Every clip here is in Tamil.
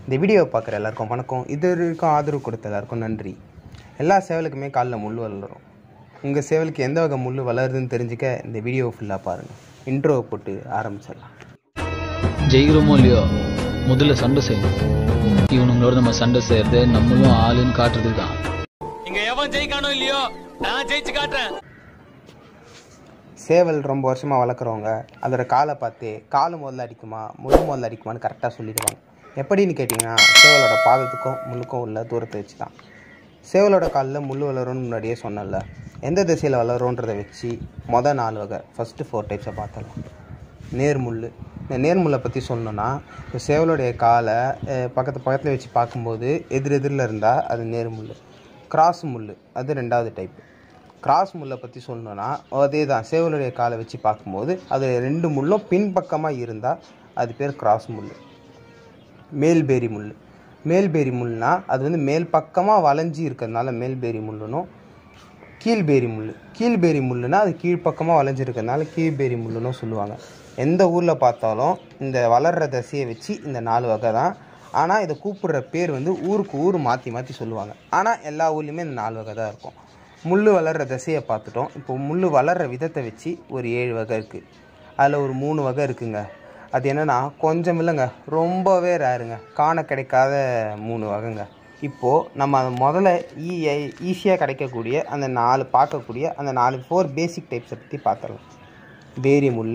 இந்த வீடியோவை பார்க்குற எல்லாருக்கும் வணக்கம் இது வரைக்கும் ஆதரவு கொடுத்த எல்லாருக்கும் நன்றி எல்லா சேவலுக்குமே காலில் முள் வளரும் உங்கள் சேவலுக்கு எந்த வகை முள் வளருதுன்னு தெரிஞ்சுக்க இந்த வீடியோவை ஃபுல்லாக பாருங்கள் இன்ட்ரோவை போட்டு ஆரம்பிச்சிடலாம் ஜெயிக்கிறோமோ இல்லையோ முதல்ல சண்டை செய்யணும் இவனுங்களோட நம்ம சண்டை செய்யறது நம்மளும் ஆளுன்னு காட்டுறது தான் இங்க எவன் ஜெயிக்கானோ இல்லையோ நான் ஜெயிச்சு காட்டுறேன் சேவல் ரொம்ப வருஷமாக வளர்க்குறவங்க அதோட காலை பார்த்து கால் முதல்ல அடிக்குமா முள் முதல்ல அடிக்குமான்னு கரெக்டாக சொல்லிடுவாங்க எப்படின்னு கேட்டிங்கன்னா சேவலோட பாதத்துக்கும் முள்ளுக்கும் உள்ள தூரத்தை வச்சு தான் சேவலோட காலில் முள் வளரும்னு முன்னாடியே சொன்னல எந்த திசையில் வளரும்ன்றதை வச்சு மொதல் நாலு வகை ஃபஸ்ட்டு ஃபோர் டைப்ஸை பார்த்துடலாம் நேர்முள் இந்த நேர்முள்ளை பற்றி சொல்லணும்னா இப்போ சேவலுடைய காலை அஹ், பக்கத்து பக்கத்தில் வச்சு பார்க்கும்போது எதிர் எதிரில் இருந்தால் அது நேர்முள் கிராஸ் முள் அது ரெண்டாவது டைப் கிராஸ் முள்ளை பற்றி சொல்லணும்னா அதே தான் சேவலுடைய காலை வச்சு பார்க்கும்போது அது ரெண்டு முள்ளும் பின்பக்கமாக இருந்தால் அது பேர் கிராஸ் முள் மேல்பேரி முள் மேல்பேரி முள்னா அது வந்து மேல் பக்கமாக வளைஞ்சி இருக்கிறதுனால மேல்பேரி முள்ளுனும் கீழ்பேரி முள் கீழ்பேரி முள்ளுனா அது கீழ்ப்பக்கமாக வளைஞ்சிருக்கிறதுனால கீழ்பேரி முள்ளுன்னு சொல்லுவாங்க எந்த ஊரில் பார்த்தாலும் இந்த வளர்கிற தசையை வச்சு இந்த நாலு வகை தான் ஆனால் இதை கூப்பிடுற பேர் வந்து ஊருக்கு ஊர் மாற்றி மாற்றி சொல்லுவாங்க ஆனால் எல்லா ஊர்லேயுமே இந்த நாலு வகை தான் இருக்கும் முள் வளர்கிற தசையை பார்த்துட்டோம் இப்போ முள் வளர்கிற விதத்தை வச்சு ஒரு ஏழு வகை இருக்குது அதில் ஒரு மூணு வகை இருக்குங்க அது என்னென்னா கொஞ்சம் இல்லைங்க ரொம்பவே ரேருங்க காண கிடைக்காத மூணு வகைங்க இப்போது நம்ம அதை முதல்ல ஈ ஈஸியாக கிடைக்கக்கூடிய அந்த நாலு பார்க்கக்கூடிய அந்த நாலு ஃபோர் பேசிக் டைப்ஸை பற்றி பார்த்துடலாம் பேரி முள்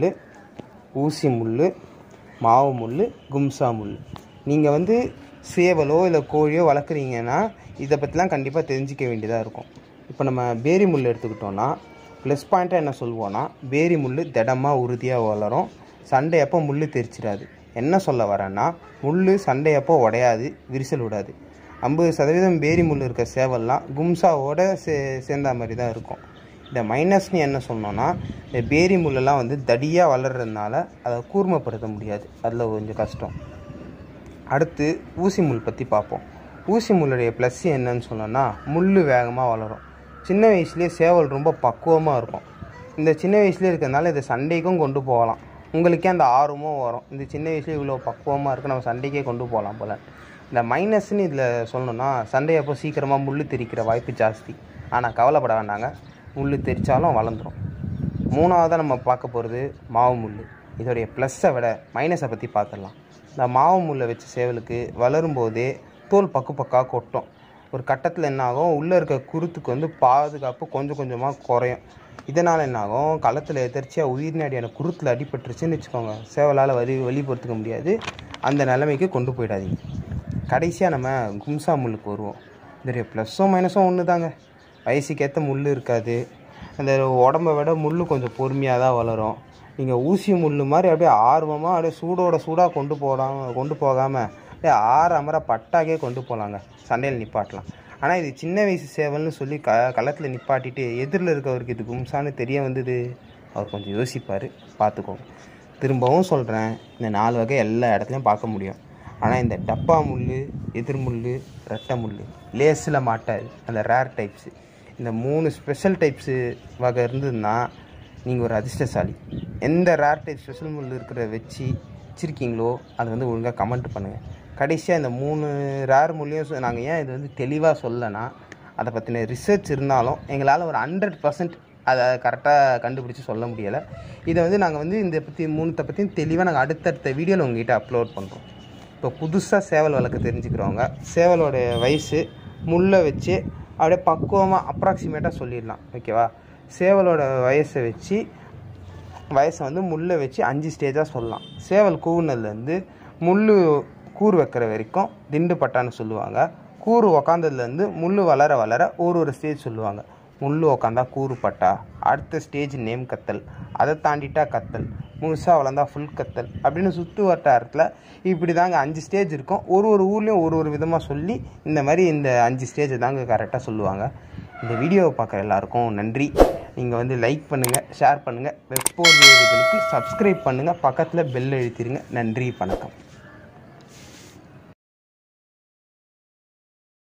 ஊசி முள் மாவு முள் கும்சா முள் நீங்கள் வந்து சேவலோ இல்லை கோழியோ வளர்க்குறீங்கன்னா இதை பற்றிலாம் கண்டிப்பாக தெரிஞ்சிக்க வேண்டியதாக இருக்கும் இப்போ நம்ம பேரி முள் எடுத்துக்கிட்டோன்னா ப்ளஸ் பாயிண்ட்டாக என்ன சொல்லுவோன்னா பேரி முள் திடமாக உறுதியாக வளரும் சண்டை அப்போ முள் தெரிச்சிடாது என்ன சொல்ல வரேன்னா முள் சண்டையப்போ உடையாது விரிசல் விடாது ஐம்பது சதவீதம் பேரி முள் இருக்க சேவல்லாம் கும்சாவோட சே சேர்ந்த மாதிரி தான் இருக்கும் இந்த மைனஸ்னு என்ன சொன்னோன்னா இந்த பேரி முள்ளெல்லாம் வந்து தடியாக வளர்றதுனால அதை கூர்மைப்படுத்த முடியாது அதில் கொஞ்சம் கஷ்டம் அடுத்து ஊசி முள் பற்றி பார்ப்போம் ஊசி முள்ளுடைய ப்ளஸ் என்னன்னு சொன்னோன்னா முள் வேகமாக வளரும் சின்ன வயசுலேயே சேவல் ரொம்ப பக்குவமாக இருக்கும் இந்த சின்ன வயசுலேயே இருக்கிறதுனால இதை சண்டைக்கும் கொண்டு போகலாம் உங்களுக்கே அந்த ஆர்வமும் வரும் இந்த சின்ன வயசுலேயே இவ்வளோ பக்குவமாக இருக்குது நம்ம சண்டைக்கே கொண்டு போகலாம் போல் இந்த மைனஸ்னு இதில் சொல்லணும்னா சண்டையப்போ சீக்கிரமாக முள் தெரிக்கிற வாய்ப்பு ஜாஸ்தி ஆனால் கவலைப்பட வேண்டாங்க முள் தெரித்தாலும் வளர்ந்துடும் மூணாவதாக நம்ம பார்க்க போகிறது மாவு முள் இதோடைய ப்ளஸ்ஸை விட மைனஸை பற்றி பார்த்துடலாம் இந்த மாவு முள்ளை வச்ச சேவலுக்கு வளரும்போதே தோல் பக்கு பக்கா கொட்டும் ஒரு கட்டத்தில் என்ன ஆகும் உள்ளே இருக்க குருத்துக்கு வந்து பாதுகாப்பு கொஞ்சம் கொஞ்சமாக குறையும் இதனால் என்ன ஆகும் களத்தில் எதிர்ச்சியாக உயிர்நாடியான குருத்தில் அடிபட்டுருச்சுன்னு வச்சுக்கோங்க சேவலால் வலி வலி பொறுத்துக்க முடியாது அந்த நிலைமைக்கு கொண்டு போயிடாதீங்க கடைசியாக நம்ம கும்சா முள்ளுக்கு வருவோம் இதோடைய ப்ளஸ்ஸும் மைனஸும் ஒன்று தாங்க வயசுக்கேற்ற முள் இருக்காது அந்த உடம்பை விட முள் கொஞ்சம் பொறுமையாக தான் வளரும் நீங்கள் ஊசி முள் மாதிரி அப்படியே ஆர்வமாக அப்படியே சூடோட சூடாக கொண்டு போடாம கொண்டு போகாமல் அப்படியே ஆற அமர பட்டாக்கே கொண்டு போகலாங்க சண்டையில் நிப்பாட்டலாம் ஆனால் இது சின்ன வயசு சேவல்னு சொல்லி க களத்தில் நிப்பாட்டிட்டு எதிரில் இருக்கவருக்கு இது கும்சான்னு தெரிய வந்தது அவர் கொஞ்சம் யோசிப்பார் பார்த்துக்கோங்க திரும்பவும் சொல்கிறேன் இந்த நாலு வகை எல்லா இடத்துலையும் பார்க்க முடியும் ஆனால் இந்த டப்பா முள் எதிர் முள் ரெட்டை முள் லேஸில் மாட்டாது அந்த ரேர் டைப்ஸு இந்த மூணு ஸ்பெஷல் டைப்ஸு வகை இருந்ததுன்னா நீங்கள் ஒரு அதிர்ஷ்டசாலி எந்த ரேர் டைப் ஸ்பெஷல் முள் இருக்கிற வச்சு வச்சுருக்கீங்களோ அதை வந்து ஒழுங்காக கமெண்ட் பண்ணுங்கள் கடைசியாக இந்த மூணு ரேர் முள்ளையும் நாங்கள் ஏன் இது வந்து தெளிவாக சொல்லலைன்னா அதை பற்றின ரிசர்ச் இருந்தாலும் எங்களால் ஒரு ஹண்ட்ரட் பர்சன்ட் அதை கரெக்டாக கண்டுபிடிச்சி சொல்ல முடியலை இதை வந்து நாங்கள் வந்து இந்த பற்றி மூணுத்தை பற்றியும் தெளிவாக நாங்கள் அடுத்தடுத்த வீடியோவில் உங்ககிட்ட அப்லோட் பண்ணுறோம் இப்போ புதுசாக சேவல் வளர்க்க தெரிஞ்சுக்கிறவங்க சேவலோட வயசு முள்ளை வச்சு அப்படியே பக்குவமாக அப்ராக்சிமேட்டாக சொல்லிடலாம் ஓகேவா சேவலோட வயசை வச்சு வயசை வந்து முள்ளை வச்சு அஞ்சு ஸ்டேஜாக சொல்லலாம் சேவல் கூவுனதுலேருந்து முள் கூறு வைக்கிற வரைக்கும் திண்டு பட்டான்னு சொல்லுவாங்க கூறு உக்காந்ததுலேருந்து முள் வளர வளர ஒரு ஒரு ஸ்டேஜ் சொல்லுவாங்க முள் உக்காந்தா கூறு பட்டா அடுத்த ஸ்டேஜ் நேம் கத்தல் அதை தாண்டிட்டா கத்தல் முழுசாக வளர்ந்தா ஃபுல் கத்தல் அப்படின்னு சுற்று வட்டாரத்தில் இப்படி தாங்க அஞ்சு ஸ்டேஜ் இருக்கும் ஒரு ஒரு ஊர்லேயும் ஒரு ஒரு விதமாக சொல்லி இந்த மாதிரி இந்த அஞ்சு ஸ்டேஜ் தாங்க கரெக்டாக சொல்லுவாங்க இந்த வீடியோவை பார்க்குற எல்லாருக்கும் நன்றி நீங்கள் வந்து லைக் பண்ணுங்கள் ஷேர் பண்ணுங்கள் வெப்போர் வீடுகளுக்கு சப்ஸ்கிரைப் பண்ணுங்கள் பக்கத்தில் பெல் அழுத்திடுங்க நன்றி வணக்கம்